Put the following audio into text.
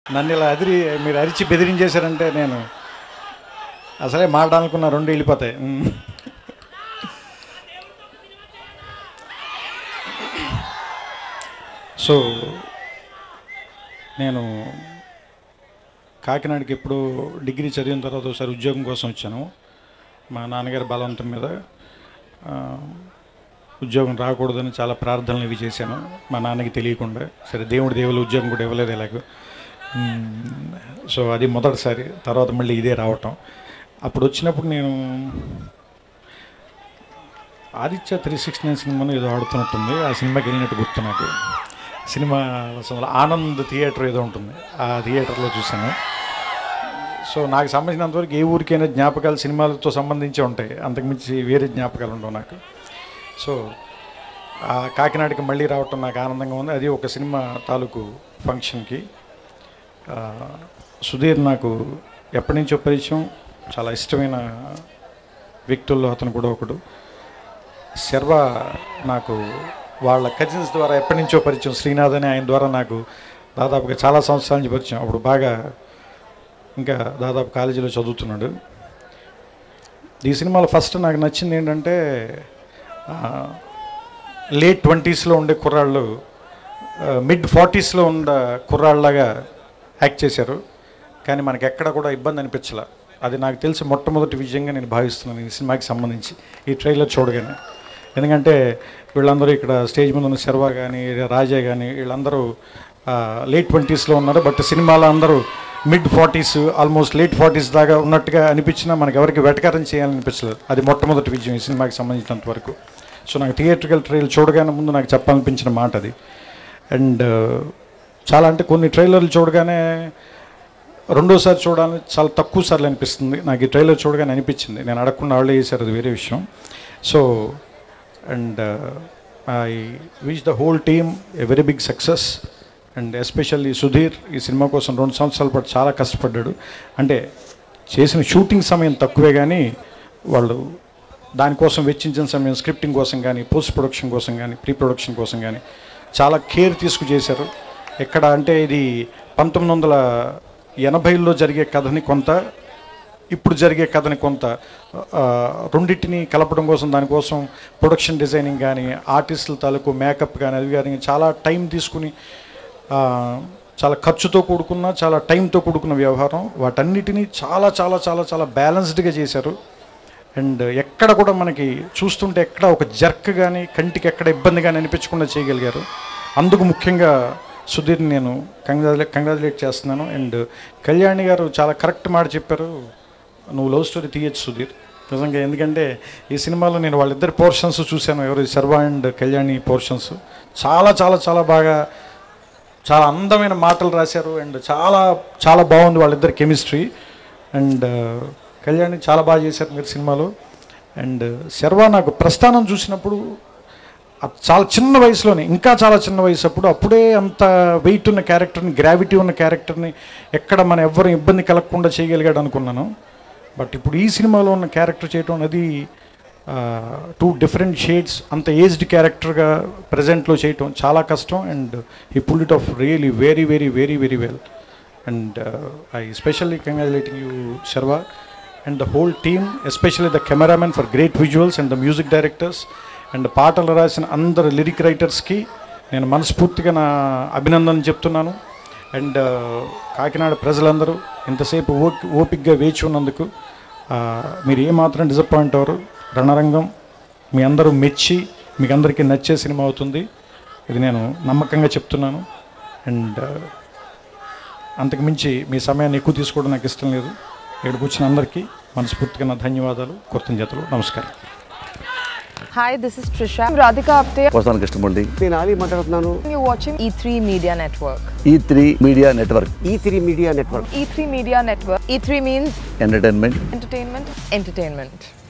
నన్ను ఇలా అదిరి మీరు అరిచి బెదిరించేశారంటే నేను అసలే మాట్లాడుకున్న రెండు వెళ్ళిపోతాయి ఉమ్. సో నేను కాకినాడకి ఎప్పుడు డిగ్రీ చదివిన తర్వాత ఒకసారి ఉద్యోగం కోసం వచ్చాను మా నాన్నగారి బలవంతం మీద ఆ, ఉద్యోగం రాకూడదని చాలా ప్రార్థనలు ఇవి చేశాను మా నాన్నకి తెలియకుండా సరే దేవుడి దేవుళ్ళు ఉద్యోగం కూడా ఇవ్వలేదు ఎలాగో మ్మ్. సో అది మొదటిసారి తర్వాత మళ్ళీ ఇదే రావటం అప్పుడు వచ్చినప్పుడు నేను ఆదిత్య త్రీ సిక్స్టీ నైన్ సినిమాను ఏదో ఆడుతున్నట్టుంది ఆ సినిమాకి వెళ్ళినట్టు గుర్తు నాకు సినిమా అసలు ఆనంద్ థియేటర్ ఏదో ఉంటుంది ఆ థియేటర్లో చూశాను సో నాకు సంబంధించినంతవరకు ఏ ఊరికైనా జ్ఞాపకాలు సినిమాలతో సంబంధించి ఉంటాయి అంతకుమించి వేరే జ్ఞాపకాలు ఉండవు నాకు సో ఆ కాకినాడకి మళ్ళీ రావటం నాకు ఆనందంగా ఉంది అది ఒక సినిమా తాలూకు ఫంక్షన్కి ఆ, సుధీర్ నాకు ఎప్పటి నుంచో పరిచయం చాలా ఇష్టమైన వ్యక్తుల్లో అతను కూడా ఒకడు శర్వ నాకు వాళ్ళ కజిన్స్ ద్వారా ఎప్పటి నుంచో పరిచయం శ్రీనాథ్ అని ఆయన ద్వారా నాకు దాదాపుగా చాలా సంవత్సరాల నుంచి పరిచయం అప్పుడు బాగా ఇంకా దాదాపు కాలేజీలో చదువుతున్నాడు ఈ సినిమాలో ఫస్ట్ నాకు నచ్చింది ఏంటంటే లేట్ ట్వంటీస్లో ఉండే కుర్రాళ్ళు మిడ్ ఫార్టీస్లో ఉన్న కుర్రాళ్ళలాగా యాక్ట్ చేశారు కానీ మనకి ఎక్కడ కూడా ఇబ్బంది అనిపించలే అది నాకు తెలిసి మొట్టమొదటి విజయంగా నేను భావిస్తున్నాను ఈ సినిమాకి సంబంధించి ఈ ట్రైలర్ చూడగానే ఎందుకంటే వీళ్ళందరూ ఇక్కడ స్టేజ్ మీద ఉన్న శర్వా కానీ రాజా కానీ వీళ్ళందరూ లేట్ ట్వంటీస్లో ఉన్నారు బట్ సినిమాలో అందరూ mid forties almost late forties దాకా ఉన్నట్టుగా అనిపించినా మనకి ఎవరికి వెటకారం చేయాలనిపించలేదు అది మొట్టమొదటి విజయం ఈ సినిమాకి సంబంధించినంత వరకు సో నాకు థియేట్రికల్ ట్రైల్ చూడగానే ముందు నాకు చెప్పాలనిపించిన మాట అది అండ్ చాలా అంటే కొన్ని ట్రైలర్లు చూడగానే రెండోసారి చూడాలని చాలా తక్కువ సార్లు అనిపిస్తుంది నాకు ఈ ట్రైలర్ చూడగానే అనిపించింది నేను అడగకుండా వాళ్ళే చేశారు అది వేరే విషయం so and I wish the whole team a very big success and especially Sudheer ఈ సినిమా కోసం రెండు సంవత్సరాల పాటు చాలా కష్టపడ్డాడు అంటే చేసిన షూటింగ్ సమయం తక్కువే కానీ వాళ్ళు దానికోసం వెచ్చించిన సమయం స్క్రిప్టింగ్ కోసం కానీ పోస్ట్ ప్రొడక్షన్ కోసం కానీ ప్రీ ప్రొడక్షన్ కోసం కానీ చాలా కేర్ తీసుకు చేశారు ఎక్కడ అంటే ఇది పంతొమ్మిది వందల ఎనభైలో జరిగే కథని కొంత ఇప్పుడు జరిగే కథని కొంత ఆ, రెండింటిని కలపడం కోసం దానికోసం ప్రొడక్షన్ డిజైనింగ్ కానీ ఆర్టిస్టుల తాలూకు మేకప్ కానీ అవి కానీ చాలా టైం తీసుకుని ఆ, చాలా ఖర్చుతో కూడుకున్న చాలా టైంతో కూడుకున్న వ్యవహారం వాటన్నిటినీ చాలా చాలా చాలా చాలా బ్యాలెన్స్డ్గా చేశారు అండ్ ఎక్కడ కూడా మనకి చూస్తుంటే ఎక్కడ ఒక జర్క్ కానీ కంటికి ఎక్కడ ఇబ్బంది కానీ అనిపించకుండా చేయగలిగారు అందుకు ముఖ్యంగా సుధీర్ని నేను కంగ్రాచులేట్ కంగ్రాచులేట్ చేస్తున్నాను అండ్ కళ్యాణి గారు చాలా కరెక్ట్ మాట చెప్పారు నువ్వు లవ్ స్టోరీ తీయచ్చు సుధీర్ నిజంగా ఎందుకంటే ఈ సినిమాలో నేను వాళ్ళిద్దరి పోర్షన్స్ చూశాను ఎవరు శర్వా అండ్ కళ్యాణి పోర్షన్స్ చాలా చాలా చాలా బాగా చాలా అందమైన మాటలు రాశారు అండ్ చాలా చాలా బాగుంది వాళ్ళిద్దరి కెమిస్ట్రీ అండ్ కళ్యాణి చాలా బాగా చేశారు మీరు సినిమాలో అండ్ శర్వా నాకు ప్రస్థానం చూసినప్పుడు అ- చాలా చిన్న వయసులోనే ఇంకా చాలా చిన్న వయసు అప్పుడు అప్పుడే అంత వెయిట్ ఉన్న క్యారెక్టర్ని గ్రావిటీ ఉన్న క్యారెక్టర్ని ఎక్కడ మన ఎవ్వరు ఇబ్బంది కలగకుండా చేయగలిగాడు అనుకున్నాను బట్ ఇప్పుడు ఈ సినిమాలో ఉన్న క్యారెక్టర్ చేయటం అనేది టూ డిఫరెంట్ షేడ్స్ అంత ఏజ్డ్ క్యారెక్టర్గా ప్రజెంట్లో చేయటం చాలా కష్టం and he pull it off really very very very very well and I specially congratulating you Sharwa and the whole team especially the cameraman for great visuals and the music directors and పాటలు రాసిన అందరు lyric రైటర్స్కి నేను మనస్ఫూర్తిగా నా అభినందన చెప్తున్నాను and Kakinada ప్రజలందరూ ఇంతసేపు ఓపి ఓపిక్గా వేచి ఉన్నందుకు ఆ, మీరు ఏమాత్రం డిసప్పాయింట్ అవ్వరు రణరంగం మీ అందరూ మెచ్చి మీకు అందరికీ నచ్చే సినిమా అవుతుంది ఇది నేను నమ్మకంగా చెప్తున్నాను అండ్ అంతకు మించి మీ సమయాన్ని ఎక్కువ తీసుకోవడం నాకు ఇష్టం లేదు ఇక్కడికి వచ్చిన అందరికీ మనస్ఫూర్తిగా నా ధన్యవాదాలు కృతజ్ఞతలు నమస్కారం Hi, this is Trisha. I'm Radhika Apte. వస్తాను కృష్ణమూర్తి నేను ఆలీ మాట్లాడుతున్నాను You're watching E3 Media Network. E three media network E three media network E3 Media Network. E3 means entertainment entertainment, entertainment.